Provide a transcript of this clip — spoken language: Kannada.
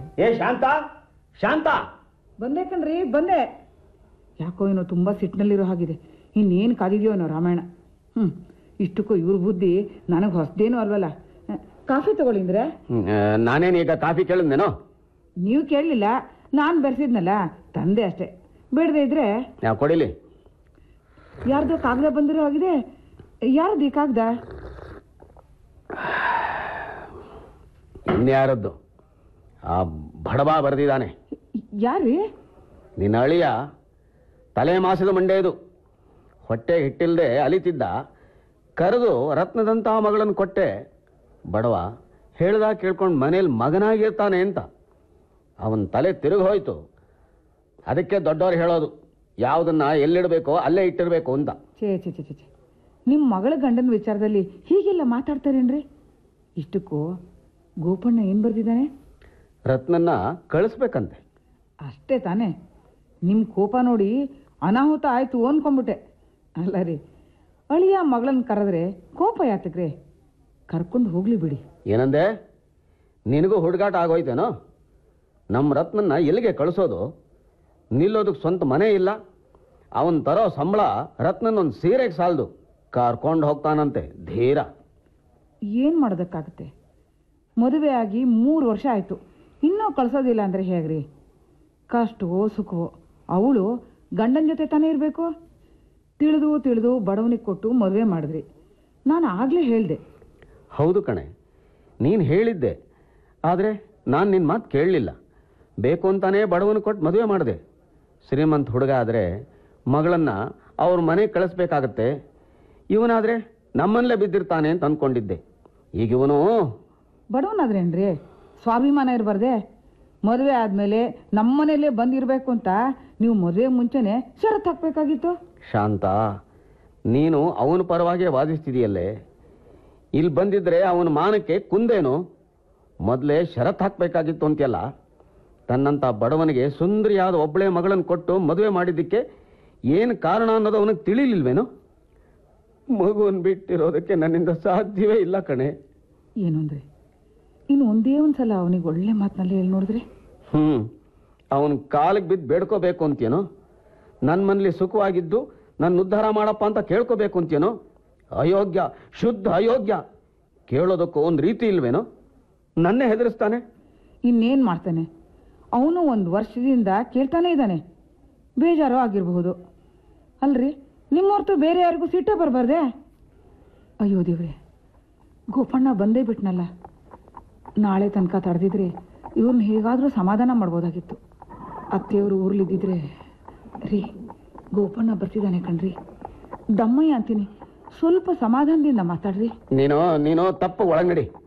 ಏ ಶಾಂತ ಶಾಂತ ಬಂದೆ ಕಣ್ರಿ ಬಂದೆ ಯಾಕೋ ಏನೋ ತುಂಬ ಸಿಟ್ಟಿನಲ್ಲಿರೋ ಹಾಗಿದೆ ಇನ್ನೇನು ಕಾದಿದೆಯೋ ಏನೋ ರಾಮಾಯಣ ಹ್ಞೂ ಇಷ್ಟಕ್ಕೂ ಇವ್ರ ಬುದ್ಧಿ ನನಗೆ ಹೊಸದೇನು ಅಲ್ವಲ್ಲ ಅಹ್, ಕಾಫಿ ತಗೊಳ್ಳಿಂದ್ರೆ ನಾನೇನು ಈಗ ಕಾಫಿ ಕೇಳಿದ್ನೇನೋ ನೀವು ಕೇಳಲಿಲ್ಲ ನಾನು ಬೆರೆಸಿದ್ನಲ್ಲ ತಂದೆ ಅಷ್ಟೇ ಬೇಡದೆ ಇದ್ರೆ ಯಾವ ಕೊಡಿಲಿ ಯಾರ್ದೋ ಕಾಗದ ಬಂದಿರೋ ಆಗಿದೆ ಯಾರದ್ದು ಈ ಕಾಗದ ಇನ್ಯಾರದ್ದು ಆ ಬಡವ ಬರೆದಿದ್ದಾನೆ ಯಾರ್ರೀ ನಿನ್ನ ಅಳಿಯ ತಲೆ ಮಾಸದ ಮಂಡೆಯದು ಹೊಟ್ಟೆ ಹಿಟ್ಟಿಲ್ದೆ ಅಲಿತಿದ್ದ ಕರೆದು ರತ್ನದಂಥ ಮಗಳನ್ನು ಕೊಟ್ಟೆ ಬಡವ ಹೇಳ್ದ ಕೇಳ್ಕೊಂಡು ಮನೇಲಿ ಮಗನಾಗಿರ್ತಾನೆ ಅಂತ ಅವನ ತಲೆ ತಿರುಗಿ ಹೋಯ್ತು ಅದಕ್ಕೆ ದೊಡ್ಡವ್ರು ಹೇಳೋದು ಯಾವುದನ್ನ ಎಲ್ಲಿಡಬೇಕೋ ಅಲ್ಲೇ ಇಟ್ಟಿರಬೇಕು ಅಂತ ಛೇ ಛೇ ಛೇ ಛೇ ಛೇ ನಿಮ್ಮ ಮಗಳ ಗಂಡನ ವಿಚಾರದಲ್ಲಿ ಹೀಗೆಲ್ಲ ಮಾತಾಡ್ತಾರೇನ್ರಿ ಇಷ್ಟಕ್ಕೂ ಗೋಪಣ್ಣ ಏನು ಬರ್ದಿದ್ದಾನೆ ರತ್ನನ್ನ ಕಳಿಸ್ಬೇಕಂತೆ ಅಷ್ಟೇ ತಾನೇ ನಿಮ್ಮ ಕೋಪ ನೋಡಿ ಅನಾಹುತ ಆಯ್ತು ಅನ್ಕೊಂಬಿಟ್ಟೆ ಅಲ್ಲ ರೀ ಅಳಿಯ ಮಗಳನ್ನ ಕರೆದ್ರೆ ಕೋಪ ಯಾತಕ್ರಿ ಕರ್ಕೊಂಡು ಹೋಗ್ಲಿ ಬಿಡಿ ಏನಂದೆ ನಿನಗೂ ಹುಡುಗಾಟ ಆಗೋಯ್ತೇನೋ ನಮ್ಮ ರತ್ನನ್ನ ಎಲ್ಲಿಗೆ ಕಳಿಸೋದು ನಿಲ್ಲೋದಕ್ಕೆ ಸ್ವಂತ ಮನೆ ಇಲ್ಲ ಅವನ್ ತರೋ ಸಂಬಳ ರತ್ನನ್ ಒಂದು ಸೀರೆಗೆ ಸಾಲದು ಕರ್ಕೊಂಡು ಹೋಗ್ತಾನಂತೆ ಧೀರ ಏನು ಮಾಡೋದಕ್ಕಾಗುತ್ತೆ ಮದುವೆ ಆಗಿ ಮೂರು ವರ್ಷ ಆಯಿತು ಇನ್ನೂ ಕಳ್ಸೋದಿಲ್ಲ ಅಂದರೆ ಹೇಗ್ರಿ ಕಷ್ಟವೋ ಸುಖವೋ ಅವಳು ಗಂಡನ ಜೊತೆ ತಾನೇ ಇರಬೇಕು ತಿಳಿದು ತಿಳಿದು ಬಡವನಿಗೆ ಕೊಟ್ಟು ಮದುವೆ ಮಾಡಿದ್ರಿ ನಾನು ಆಗಲೇ ಹೇಳಿದೆ ಹೌದು ಕಣೆ ನೀನು ಹೇಳಿದ್ದೆ ಆದರೆ ನಾನು ನಿನ್ನ ಮಾತು ಕೇಳಲಿಲ್ಲ ಬೇಕು ಅಂತಾನೇ ಬಡವನು ಕೊಟ್ಟು ಮದುವೆ ಮಾಡಿದೆ ಶ್ರೀಮಂತ ಹುಡುಗ ಆದರೆ ಮಗಳನ್ನ ಅವ್ರ ಮನೆಗೆ ಕಳಿಸ್ಬೇಕಾಗತ್ತೆ ಇವನಾದರೆ ನಮ್ಮಲ್ಲೇ ಬಿದ್ದಿರ್ತಾನೆ ಅಂತ ಅಂದ್ಕೊಂಡಿದ್ದೆ ಈಗ ಇವನು ಬಡವನಾದ್ರೇನ್ರಿ ಸ್ವಾಭಿಮಾನ ಇರಬಾರ್ದೆ ಮದುವೆ ಆದಮೇಲೆ ನಮ್ಮನೇಲೇ ಬಂದಿರಬೇಕು ಅಂತ ನೀವು ಮದುವೆ ಮುಂಚೆನೆ ಷರತ್ತು ಹಾಕಬೇಕಾಗಿತ್ತು ಶಾಂತ ನೀನು ಅವನ ಪರವಾಗಿ ವಾದಿಸ್ತಿದೆಯಲ್ಲೇ ಇಲ್ಲಿ ಬಂದಿದ್ರೆ ಅವನ ಮಾನಕ್ಕೆ ಕುಂದೇನು ಮೊದಲೇ ಷರತ್ ಹಾಕಬೇಕಾಗಿತ್ತು ಅಂತೆಲ್ಲ ತನ್ನಂಥ ಬಡವನಿಗೆ ಸುಂದರಿಯಾದ ಒಬ್ಬಳೇ ಮಗಳನ್ನು ಕೊಟ್ಟು ಮದುವೆ ಮಾಡಿದ್ದಕ್ಕೆ ಏನು ಕಾರಣ ಅನ್ನೋದು ಅವನಿಗೆ ತಿಳಿಲಿಲ್ವೇನು ಮಗುವನ್ನು ಬಿಟ್ಟಿರೋದಕ್ಕೆ ನನ್ನಿಂದ ಸಾಧ್ಯವೇ ಇಲ್ಲ ಕಣೆ ಏನು ಅಂದ್ರೆ ಇನ್ನು ಒಂದೇ ಒಂದು ಸಲ ಅವನಿಗೆ ಒಳ್ಳೆ ಮಾತಿನಲ್ಲಿ ಹೇಳಿ ನೋಡಿದ್ರೆ ಹ್ಞೂ ಅವನ ಕಾಲಿಗೆ ಬಿದ್ದು ಬೇಡ್ಕೋಬೇಕು ಅಂತೇನೋ ನನ್ನ ಮನೇಲಿ ಸುಖವಾಗಿದ್ದು ನನ್ನ ಉದ್ಧಾರ ಮಾಡಪ್ಪ ಅಂತ ಕೇಳ್ಕೋಬೇಕು ಅಂತೇನೋ ಅಯೋಗ್ಯ ಶುದ್ಧ ಅಯೋಗ್ಯ ಕೇಳೋದಕ್ಕೂ ಒಂದು ರೀತಿ ಇಲ್ವೇನೋ ನನ್ನೇ ಹೆದರಿಸ್ತಾನೆ ಇನ್ನೇನು ಮಾಡ್ತಾನೆ ಅವನು ಒಂದು ವರ್ಷದಿಂದ ಕೇಳ್ತಾನೆ ಇದ್ದಾನೆ ಬೇಜಾರು ಆಗಿರಬಹುದು ಅಲ್ರಿ ನಿಮ್ಮ ಹೊರತು ಬೇರೆ ಯಾರಿಗೂ ಸಿಟ್ಟೇ ಬರಬಾರ್ದೆ ಅಯ್ಯೋ ದೇವ್ರೆ ಗೋಪಣ್ಣ ಬಂದೇ ಬಿಟ್ನಲ್ಲ ನಾಳೆ ತನಕ ತಡೆದಿದ್ರೆ ಇವ್ರನ್ನ ಹೇಗಾದರೂ ಸಮಾಧಾನ ಮಾಡ್ಬೋದಾಗಿತ್ತು ಅತ್ತೆಯವರು ಊರ್ಲಿದ್ದಿದ್ರೆ ರೀ ಗೋಪಣ್ಣ ಬರ್ತಿದ್ದಾನೆ ಕಣ್ರಿ ದಮ್ಮಯ್ಯ ಅಂತೀನಿ ಸ್ವಲ್ಪ ಸಮಾಧಾನದಿಂದ ಮಾತಾಡ್ರಿ ನೀನು ನೀನು ತಪ್ಪು ಒಳಗಡಿ